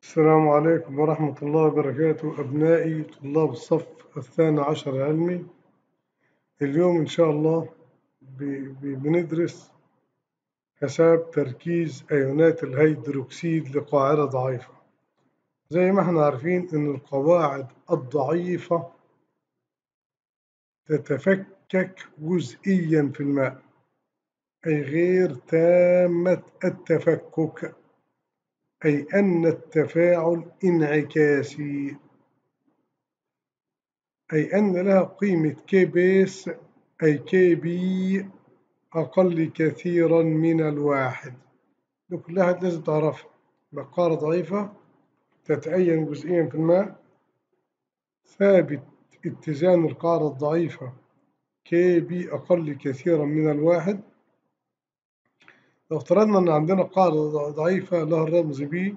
السلام عليكم ورحمة الله وبركاته أبنائي طلاب الصف الثاني عشر العلمي اليوم إن شاء الله بندرس حساب تركيز أيونات الهيدروكسيد لقاعدة ضعيفة زي ما احنا عارفين إن القواعد الضعيفة تتفكك جزئيا في الماء أي غير تامة التفكك أي أن التفاعل انعكاسي أي أن لها قيمة كي بيس أي كي بي أقل كثيرا من الواحد دي كلها لازم تعرفها بقارة ضعيفة تتأين جزئيا في الماء ثابت اتزان القارة الضعيفة كي بي أقل كثيرا من الواحد لو افترضنا إن عندنا قاعدة ضعيفة لها الرمز بي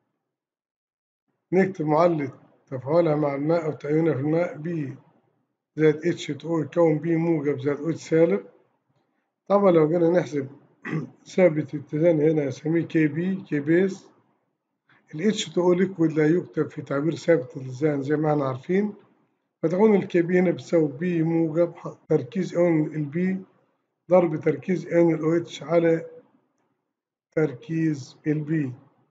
نكتب معلة تفاعلها مع الماء أو تأينها في الماء بي زائد اتش تو يكون بي موجب زائد اتش سالب طبعا لو جينا نحسب ثابت الاتزان هنا نسميه كي بي كي بيس الاتش تو ليكويد لا يكتب في تعبير ثابت الاتزان زي ما احنا عارفين فتكون الكي بي هنا بتساوي بي موجب تركيز اون البي ضرب تركيز ان الاو اتش على تركيز البي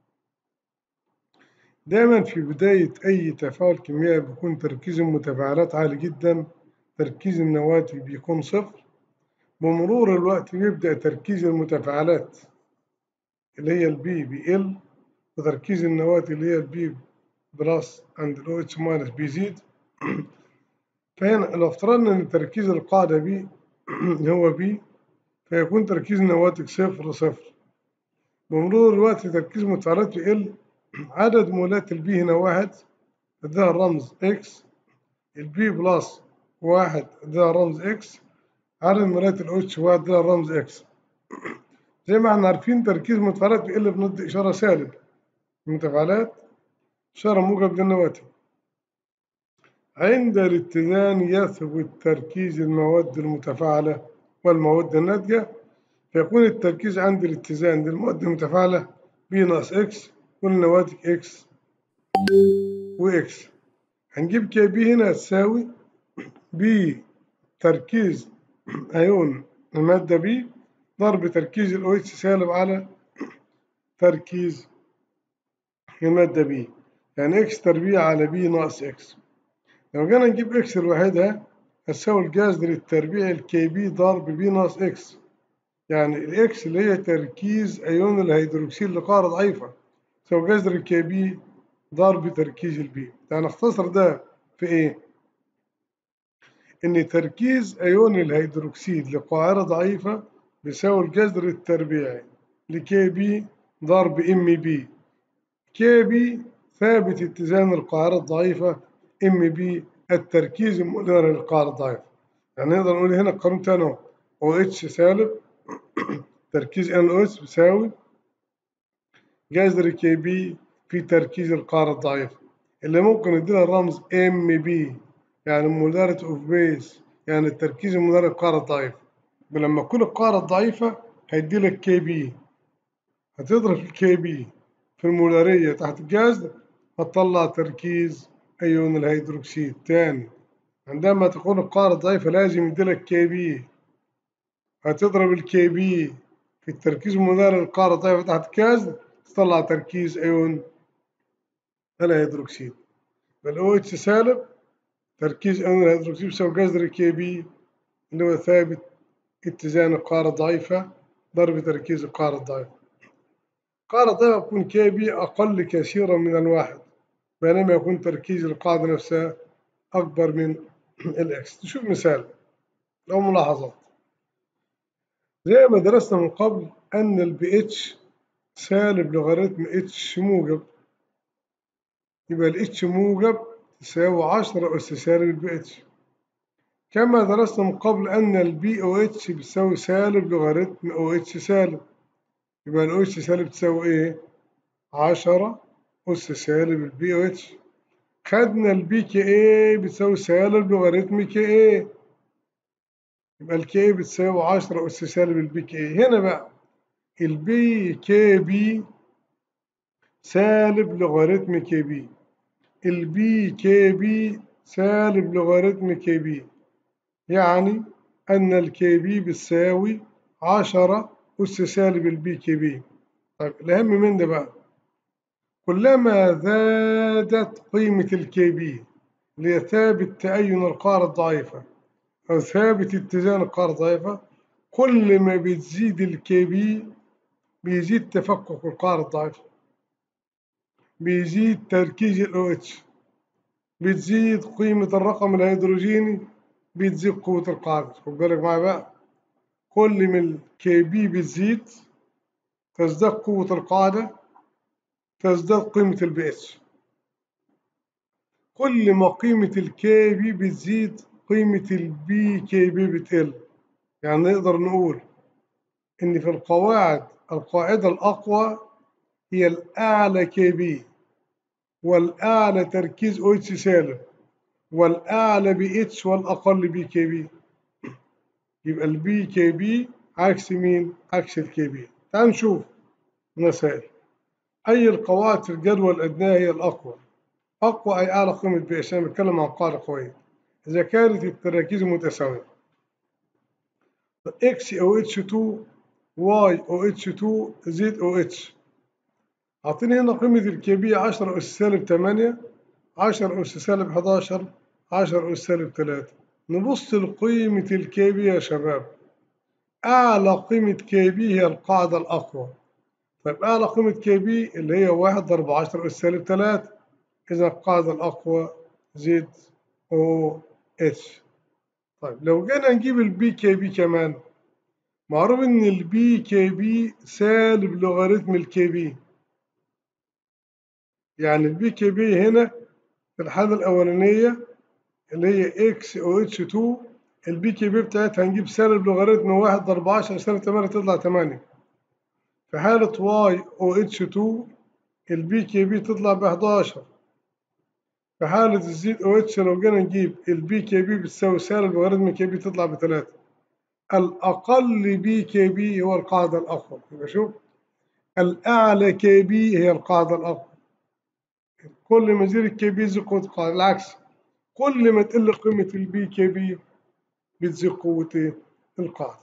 دايما في بداية أي تفاعل كيميائي بيكون تركيز المتفاعلات عالي جدا تركيز النواتج بيكون صفر بمرور الوقت بيبدأ تركيز المتفاعلات اللي هي البي بيقل وتركيز النواتج اللي هي البي بلس عند الاو اتش ماينس بيزيد فهنا لو افترضنا ان تركيز القاعدة بي هو بي فيكون تركيز النواتج صفر صفر بمرور الوقت تركيز المتفاعلات بيقل عدد مولات البي هنا واحد اداها الرمز اكس البي بلس واحد اداها الرمز اكس عدد مولات الاتش واحد اداها الرمز اكس زي ما احنا عارفين تركيز المتفاعلات بيقل بندي اشارة سالب المتفاعلات إشارة موجب للنواتج عند الاتزان يثبت تركيز المواد المتفاعلة والمواد الناتجة فيكون التركيز عند الاتزان للمواد المتفاعلة بي ناقص إكس والنواتج إكس وإكس هنجيب كي بي هنا تساوي بي تركيز أيون المادة بي ضرب تركيز الأو اتش سالب على تركيز المادة بي يعني إكس تربيع على بي ناقص إكس لو جينا نجيب إكس لوحدها هتساوي الجذر التربيع الكي بي ضرب بي ناقص إكس يعني الإكس اللي هي تركيز أيون الهيدروكسيد لقارة ضعيفة تساوي جذر الكي بي ضرب تركيز البي يعني نختصر ده في إيه؟ إن تركيز أيون الهيدروكسيد لقاعدة ضعيفة بيساوي الجذر التربيعي لكي بي ضرب ام بي كي بي ثابت اتزان القاعدة الضعيفة ام بي التركيز المؤلم للقاعدة الضعيفة يعني نقدر نقول هنا القانون تاني او اتش سالب تركيز ان او اتش بيساوي جذر كي بي في تركيز القاعدة الضعيفة اللي ممكن نديلها الرمز ام بي يعني مولاريتي اوف بيس يعني التركيز المولاري للقاعدة الضعيفة ولما تكون القاعدة الضعيفة هيدي لك كي بي هتضرب الكي بي في المولارية تحت الجذر هتطلع تركيز أيون الهيدروكسيد تاني عندما تكون القاعدة ضعيفة لازم يديلك كي بي هتضرب الكي بي في التركيز المولاري للقاعدة الضعيفة تحت الجذر تطلع تركيز أيون الهيدروكسيد فالأو اتش سالب تركيز أيون الهيدروكسيد بيساوي جذر كي بي اللي هو ثابت اتزان القارة الضعيفة ضرب تركيز القارة الضعيفة القارة الضعيفة تكون كي بي أقل كثيرا من الواحد بينما يكون تركيز القاعدة نفسها أكبر من الإكس نشوف مثال أو ملاحظات زي ما درسنا من قبل أن البي اتش سالب لوغاريتم اتش موجب يبقى الاتش موجب تساوي 10 أس سالب البي اتش كما درسنا من قبل أن البي أو اتش بتساوي سالب لوغاريتم أو اتش سالب يبقى الأو اتش سالب تساوي إيه؟ عشرة أس سالب البي أو اتش خدنا البي كي إيه بتساوي سالب لوغاريتم كي إيه يبقى الكي إيه بتساوي عشرة أس سالب البي كي إيه هنا بقى البي كي بي سالب لوغاريتم كي بي البي كي بي سالب لوغاريتم كي بي يعني أن الكي بي بتساوي عشرة أس سالب البي كي بي طيب الأهم من ده بقى كلما زادت قيمة الكي بي اللي هي ثابت تأين القارة الضعيفة أو ثابت اتزان القارة الضعيفة كل ما بتزيد الكي بي بيزيد تفكك القارة الضعيفة بيزيد تركيز ال OH بتزيد قيمة الرقم الهيدروجيني بتزيد قوة القاعدة خد بالك معايا بقى كل ما الكي بي بتزيد تزداد قوة القاعدة تزداد قيمة البي اتش كل ما قيمة الكي بي بتزيد قيمة البي كي بي بتقل يعني نقدر نقول إن في القواعد القاعدة الأقوى هي الأعلى كي بي والأعلى تركيز او اتش سالب والأعلى بي اتش والأقل بي كي بي يبقى البي كي بي عكس مين؟ عكس الكي بي تعال نشوف مسائل أي القواعد في الجدول الأدنى هي الأقوى أقوى أي أعلى قيمة بي اتش أنا بتكلم عن قاعدة قوية إذا كانت التراكيز متساوية اكس او اتش 2 واي او اتش 2 زد او اتش أعطيني هنا قيمة الكي بي 10 أس سالب 8 10 أس سالب 11 10 أس سالب 3 نبص لقيمة الكي بي يا شباب أعلى قيمة كي بي هي القاعدة الأقوى طيب أعلى قيمة كي بي اللي هي 1 ضرب 10 أس سالب 3 إذا القاعدة الأقوى زد أو اتش طيب لو جينا نجيب البي كي بي كمان معروف إن البي كي بي سالب لوغاريتم الكي بي يعني البي كي بي هنا في الحالة الأولانية اللي هي اكس او اتش 2 البي كي بي بتاعتها هنجيب سالب لوغاريتم 1 ضرب 10 سالب 8 تطلع 8 في حالة واي او اتش 2 البي كي بي تطلع ب 11 في حالة الزد او اتش لو جينا نجيب البي كي بي بتساوي سالب لوغاريتم كي بي تطلع ب 3 الأقل بي كي بي هو القاعدة الأقوى يبقى شوف الأعلى كي بي هي القاعدة الأقوى كل ما يزيد الكي بي يزيد قوة القاعدة العكس كل ما تقل قيمة البي كي بي بتزيد قوة القاعدة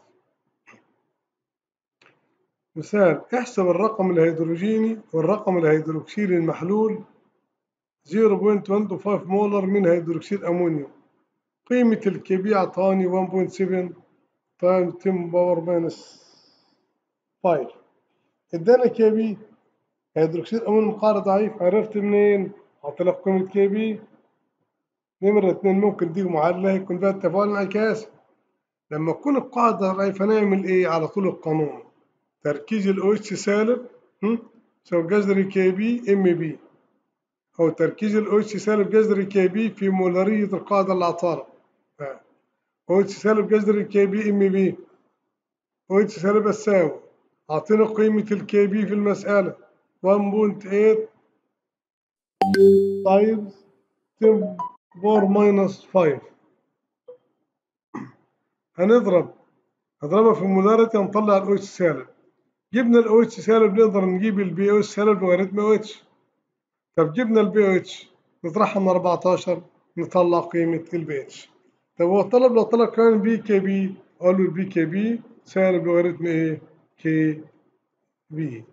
مثال احسب الرقم الهيدروجيني والرقم الهيدروكسيلي المحلول 0.125 مولر من هيدروكسيد أمونيوم قيمة الكي بي أعطاني 1.7 تايم 10 باور ماينس 5 ادانا كي بي هيدروكسيد أمونيوم قاعدة ضعيف عرفت منين؟ حط لك قيمة كي بي نمرة اتنين ممكن دي معادلة يكون فيها التفاعل انعكاسي لما تكون القاعدة ضعيفة نعمل إيه على طول القانون تركيز ال OH سالب يساوي جذر كي بي ام بي أو تركيز ال OH سالب جذر كي بي في مولارية القاعدة اللي عطارة OH سالب جذر كي بي ام بي OH سالب تساوي أعطينا قيمة الكي بي في المسألة 1.8 times 10 باور ماينس 5 هنضرب هضربها في المولاريتي هنطلع ال OH سالب جبنا ال OH سالب نقدر نجيب ال BOH سالب لوغاريتم OH طب جبنا ال BOH نطرحها من 14 نطلع قيمة ال BH طب هو طلب لو طلب كمان بي كي بي أقول له البي كي بي سالب لوغاريتم إيه؟ كي بي